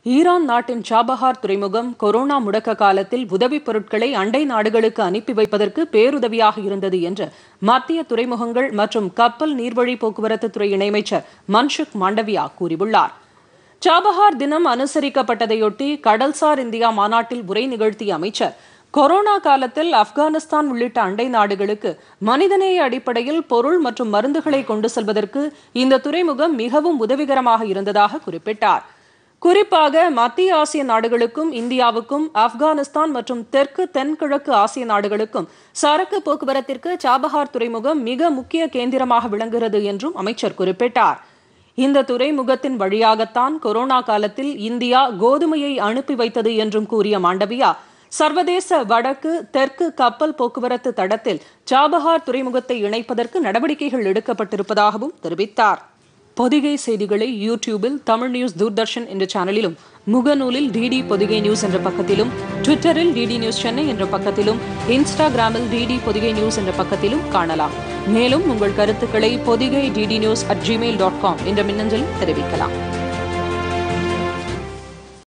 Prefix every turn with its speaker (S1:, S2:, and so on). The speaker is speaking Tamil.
S1: ஈரான் நாட்டின் சாபஹார் துறைமுகம் கொரோனா முடக்க காலத்தில் உதவிப் பொருட்களை அண்டை நாடுகளுக்கு அனுப்பி வைப்பதற்கு பேருதவியாக இருந்தது என்று மத்திய துறைமுகங்கள் மற்றும் கப்பல் நீர்வழி போக்குவரத்து துறை இணையமைச்சர் மன்சுக் மாண்டவியா கூறியுள்ளார் சாபஹார் தினம் அனுசரிக்கப்பட்டதையொட்டி கடல்சார் இந்தியா மாநாட்டில் உரை நிகழ்த்திய அமைச்சர் கொரோனா காலத்தில் ஆப்கானிஸ்தான் உள்ளிட்ட அண்டை நாடுகளுக்கு மனிதநேய அடிப்படையில் பொருள் மற்றும் மருந்துகளை கொண்டு செல்வதற்கு இந்த துறைமுகம் மிகவும் உதவிகரமாக இருந்ததாக குறிப்பிட்டார் குறிப்பாக மத்திய ஆசிய நாடுகளுக்கும் இந்தியாவுக்கும் ஆப்கானிஸ்தான் மற்றும் தெற்கு தென்கிழக்கு ஆசிய நாடுகளுக்கும் சரக்கு போக்குவரத்திற்கு சாபஹார் துறைமுகம் மிக முக்கிய கேந்திரமாக விளங்குகிறது என்றும் அமைச்சர் குறிப்பிட்டார் இந்த துறைமுகத்தின் வழியாகத்தான் கொரோனா காலத்தில் இந்தியா கோதுமையை அனுப்பி வைத்தது என்றும் கூறிய மாண்டவியா சர்வதேச வடக்கு தெற்கு கப்பல் போக்குவரத்து தடத்தில் சாபஹார் துறைமுகத்தை இணைப்பதற்கு நடவடிக்கைகள் எடுக்கப்பட்டிருப்பதாகவும் தெரிவித்தார் பொதிகை செய்திகளை யூடியூபில் தமிழ் நியூஸ் தூர்தர்ஷன் என்ற சேனலிலும் முகநூலில் டிடி பொதிகை நியூஸ் என்ற பக்கத்திலும் ட்விட்டரில் டிடி நியூஸ் சென்னை என்ற பக்கத்திலும் இன்ஸ்டாகிராமில் டிடி பொதிகை நியூஸ் என்ற பக்கத்திலும் காணலாம் மேலும் உங்கள் கருத்துக்களை Podhigai DD news at Gmail dot com என்ற மின்னஞ்சலில் தெரிவிக்கலாம்